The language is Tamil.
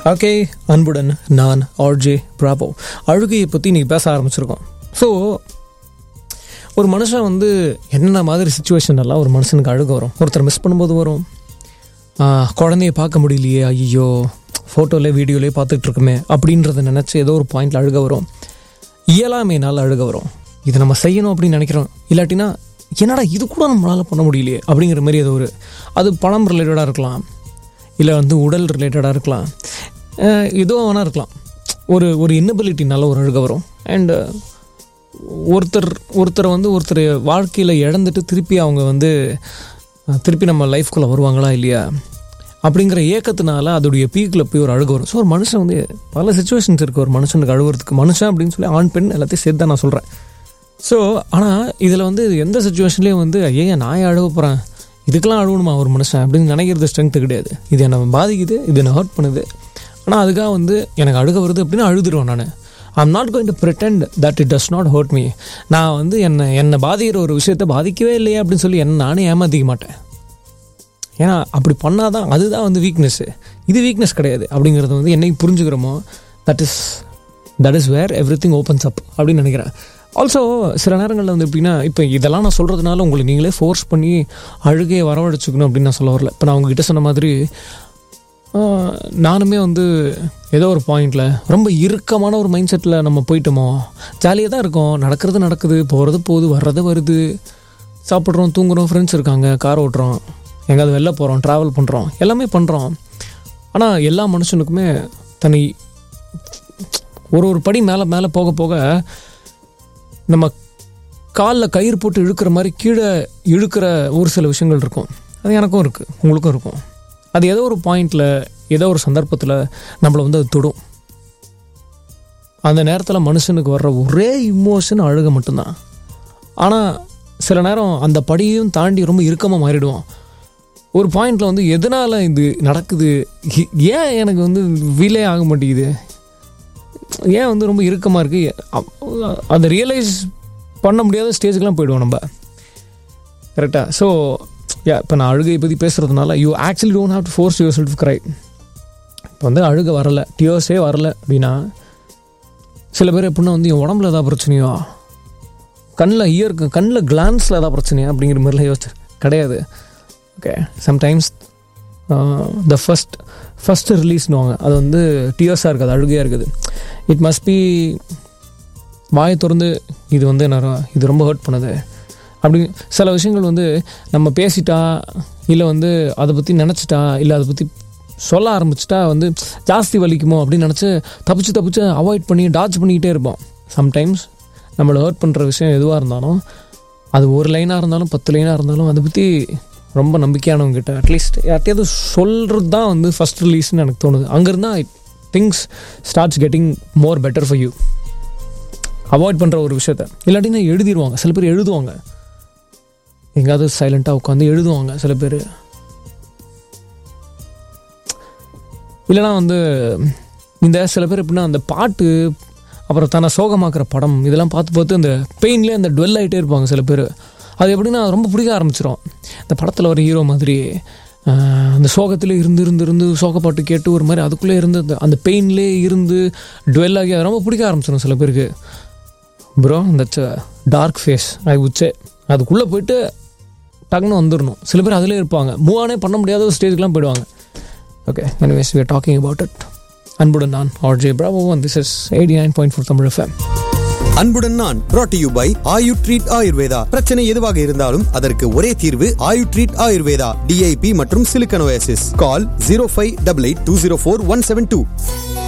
ஓகே அன்புடன் நான் ஆர்ஜே பிராபோ அழுகையை பற்றி நீங்கள் பேச ஆரம்பிச்சிருக்கோம் ஸோ ஒரு மனுஷன் வந்து என்னென்ன மாதிரி சுச்சுவேஷன் எல்லாம் ஒரு மனுஷனுக்கு அழுக வரும் ஒருத்தர் மிஸ் பண்ணும்போது வரும் ஆஹ், குழந்தைய பார்க்க முடியலையே ஐயோ ஃபோட்டோவில் வீடியோலேயே பார்த்துட்டு இருக்குமே அப்படின்றத நினச்சி ஏதோ ஒரு பாயிண்டில் அழுக வரும் இயலாமையினால் அழுக வரும் இதை நம்ம செய்யணும் அப்படின்னு நினைக்கிறோம் இல்லாட்டினா என்னடா இது கூட நம்மளால் பண்ண முடியலையே அப்படிங்கிற மாதிரி ஏதோ ஒரு அது பணம் ரிலேட்டடாக இருக்கலாம் இல்லை வந்து உடல் ரிலேட்டடாக இருக்கலாம் அஹ் எதுவும் வேணால் இருக்கலாம் ஒரு ஒரு இன்னபிலிட்டினால ஒரு அழுக வரும் அண்டு ஒருத்தர் ஒருத்தரை வந்து ஒருத்தர் வாழ்க்கையில் இழந்துட்டு திருப்பி அவங்க வந்து அஹ், திருப்பி நம்ம லைஃப்குள்ளே வருவாங்களா இல்லையா அப்படிங்கிற ஏக்கத்தினால அதோடைய பீக்கில் போய் ஒரு அழுக வரும் ஸோ ஒரு மனுஷன் வந்து பல சுச்சுவேஷன்ஸ் இருக்குது ஒரு மனுஷனுக்கு அழுகுறதுக்கு மனுஷன் அப்படின்னு சொல்லி ஆண் பெண் எல்லாத்தையும் சேர்த்து தான் நான் சொல்கிறேன் ஸோ ஆனால் இதில் வந்து எந்த சுச்சுவேஷன்லேயும் வந்து ஐயா நான் ஏன் அழுக போகிறேன் இதுக்கெல்லாம் அழுகணுமா ஒரு மனுஷன் அப்படின்னு நினைக்கிறது ஸ்ட்ரென்த்து கிடையாது இது என்னை பாதிக்குது இது என்னை ஹர்ட் பண்ணுது ஆனால் அதுக்காக வந்து எனக்கு அழுக வருது அப்படின்னு அழுதுருவேன் நான் I'm not going to pretend that it does not hurt me நான் வந்து என்னை என்னை பாதிக்கிற ஒரு விஷயத்தை பாதிக்கவே இல்லையே அப்படின்னு சொல்லி என்ன நானே ஏமாற்றிக்க மாட்டேன் ஏன்னா அப்படி பண்ணாதான் அதுதான் வந்து வீக்னஸ்ஸு இது வீக்னஸ் கிடையாது அப்படிங்கிறது வந்து என்னைக்கு புரிஞ்சுக்கிறோமோ that is that is where everything opens up அப்படின்னு நினைக்கிறேன் ஆல்சோ சில நேரங்களில் வந்து எப்படின்னா இப்போ இதெல்லாம் நான் சொல்கிறதுனால உங்களை நீங்களே ஃபோர்ஸ் பண்ணி அழுகையை வரவழைச்சிக்கணும் அப்படின்னு நான் சொல்ல வரல இப்போ நான் உங்ககிட்ட சொன்ன மாதிரி ஆஹ், நானுமே வந்து ஏதோ ஒரு பாயிண்டில் ரொம்ப இறுக்கமான ஒரு மைண்ட் செட்டில் நம்ம போயிட்டோமோ ஜாலியாக தான் இருக்கோம் நடக்கிறது நடக்குது போகிறது போகுது வர்றது வருது சாப்பிட்றோம் தூங்குறோம் ஃப்ரெண்ட்ஸ் இருக்காங்க கார் ஓட்டுறோம் எங்கேயாவது வெளில போகிறோம் ட்ராவல் பண்ணுறோம் எல்லாமே பண்ணுறோம் ஆனால் எல்லா மனுஷனுக்குமே தனி ஒரு ஒரு படி மேலே மேலே போக போக நம்ம காலில் கயிறு போட்டு இழுக்கிற மாதிரி கீழே இழுக்கிற ஒரு சில விஷயங்கள் இருக்கும் அது எனக்கும் இருக்குது உங்களுக்கும் இருக்கும் அது ஏதோ ஒரு பாயிண்டில் ஏதோ ஒரு சந்தர்ப்பத்தில் நம்மளை வந்து அது தொடும் அந்த நேரத்தில் மனுஷனுக்கு வர்ற ஒரே இமோஷன் அழுக மட்டும்தான் ஆனால் சில நேரம் அந்த படியையும் தாண்டி ரொம்ப இறுக்கமாக மாறிடுவோம் ஒரு பாயிண்டில் வந்து எதனால் இது நடக்குது ஏ- ஏன் எனக்கு வந்து வீலே ஆக மாட்டேங்குது ஏன் வந்து ரொம்ப இறுக்கமாக இருக்குது அதை ரியலைஸ் பண்ண முடியாத ஸ்டேஜுக்கெலாம் போயிடுவோம் நம்ம கரெக்டாக ஸோ யா இப்போ நான் அழுகையை பற்றி பேசுகிறதுனால you actually don't have to force yourself cry இப்போ வந்து அழுக வரல டியோஸே வரல அப்படின்னா சில பேர் எப்படின்னா வந்து என் உடம்புல ஏதாவது பிரச்சனையோ கண்ணில் இயருக்கு கண்ணில் கிளான்ஸில் ஏதாவது பிரச்சனையா அப்படிங்கிற மாதிரிலாம் யோசிச்சு கிடையாது okay sometimes the first first ரிலீஸ்னுவாங்க அது வந்து டியர்ஸாக இருக்குது அழுகையாக இருக்குது இட் மஸ்ட் பி வாயை திறந்து இது வந்து என்ன இது ரொம்ப ஹர்ட் பண்ணுது அப்படி சில விஷயங்கள் வந்து நம்ம பேசிட்டா இல்லை வந்து அதை பற்றி நினச்சிட்டா இல்லை அதை பற்றி சொல்ல ஆரம்பிச்சிட்டா வந்து ஜாஸ்தி வலிக்குமோ அப்படின்னு நினச்சி தப்பிச்சு தப்பிச்சு அவாய்ட் பண்ணி டாச் பண்ணிக்கிட்டே இருப்போம் சம்டைம்ஸ் நம்மளை ஹர்ட் பண்ணுற விஷயம் எதுவாக இருந்தாலும் அது ஒரு லைனாக இருந்தாலும் பத்து லைனாக இருந்தாலும் அதை பற்றி ரொம்ப நம்பிக்கையானவங்க கிட்ட அட்லீஸ்ட் யார்ட்டையாவது சொல்கிறது தான் வந்து ஃபஸ்ட் ரிலீஸ்னு எனக்கு தோணுது அங்கேருந்தா things starts getting more better for you avoid பண்ணுற ஒரு விஷயத்த இல்லாட்டினா எழுதிடுவாங்க சில பேர் எழுதுவாங்க எங்கேயாவது சைலண்ட்டாக உட்காந்து எழுதுவாங்க சில பேர் இல்லைனா வந்து இந்த சில பேர் எப்படின்னா அந்த பாட்டு அப்புறம் தன்னை சோகமாக்குற படம் இதெல்லாம் பார்த்து பார்த்து அந்த பெயின்லேயே அந்த டுவெல் ஆகிட்டே இருப்பாங்க சில பேர் அது எப்படின்னா ரொம்ப பிடிக்க ஆரம்பிச்சிடும் இந்த படத்தில் ஒரு ஹீரோ மாதிரி ஆஹ், அந்த சோகத்திலே இருந்து இருந்து இருந்து சோகப்பாட்டு கேட்டு ஒரு மாதிரி அதுக்குள்ளே இருந்து அந்த- அந்த பெயின்லேயே இருந்து டுவெல் ஆகி அது ரொம்ப பிடிக்க ஆரம்பிச்சிடும் சில பேருக்கு bro that's dark face I உச்சே அதுக்குள்ளே போயிட்டு டக்குன்னு வந்துடணும் சில பேர் அதிலே இருப்பாங்க மூவ் ஆனே பண்ண முடியாத ஒரு ஸ்டேஜ்க்குலாம் போயிடுவாங்க okay anyways we are talking about it அன்புடன் நான் RJ Bravo and this is eighty nine point four Tamil FM அன்புடன் நான் brought to you by Ayu treat Ayurveda பிரச்சனை எதுவாக இருந்தாலும் அதற்கு ஒரே தீர்வு ஆயு ட்ரீட் ஆயுர்வேதா டிஐபி மற்றும் சிலிக்கனோசிஸ் call zero five double eight two zero four one seven two